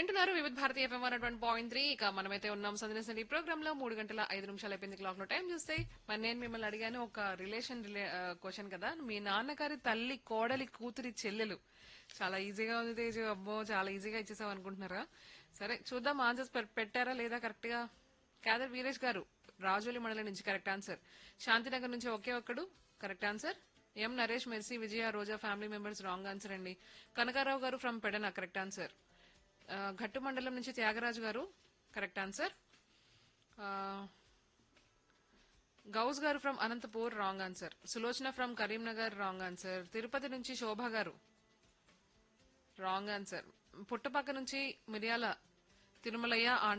వింటున్నారు Vividh Bharatiya FM one point three ఇక మనమైతే ఉన్నాం సందేశం ఈ ప్రోగ్రామ్ లో మూడు గంటల ఐదు నిమిషాలు అయిపోయింది క్లాక్ లో టైం చూస్తే మరి నేను మిమ్మల్ని అడిగాను ఒక రిలేషన్ క్వశ్చన్ కదా మీ నాన్నగారి తల్లి కోడలి కూతురి చెల్లెలు చాలా ఈజీగా ఉంది తేజు అబ్బో చాలా ఈజీగా ఇచ్చేసావు అనుకుంటున్నారా సరే చూద్దాం ఆన్సర్స్ పెట్టారా లేదా కరెక్ట్ గా కాదర్ వీరేష్ గారు రాజోలి మండలం నుంచి కరెక్ట్ ఆన్సర్ శాంతినగర్ నుంచి ఒకే ఒక్కడు correct answer M Naresh Mercy Vijaya Roja family members wrong answer అండి కనకారావు గారు ఫ్రమ్ పెడన కరెక్ట్ ఆన్సర్ ఆ, ఘట్టు మండలం నుంచి త్యాగరాజు గారు కరెక్ట్ ఆన్సర్ ఆ, Ghouse garu from Anantapur wrong answer Sulochana from Karimnagar wrong answer Tirupati నుంచి శోభ గారు రాంగ్ ఆన్సర్ పుట్టపక్క నుంచి మిరియాల తిరుమలయ్య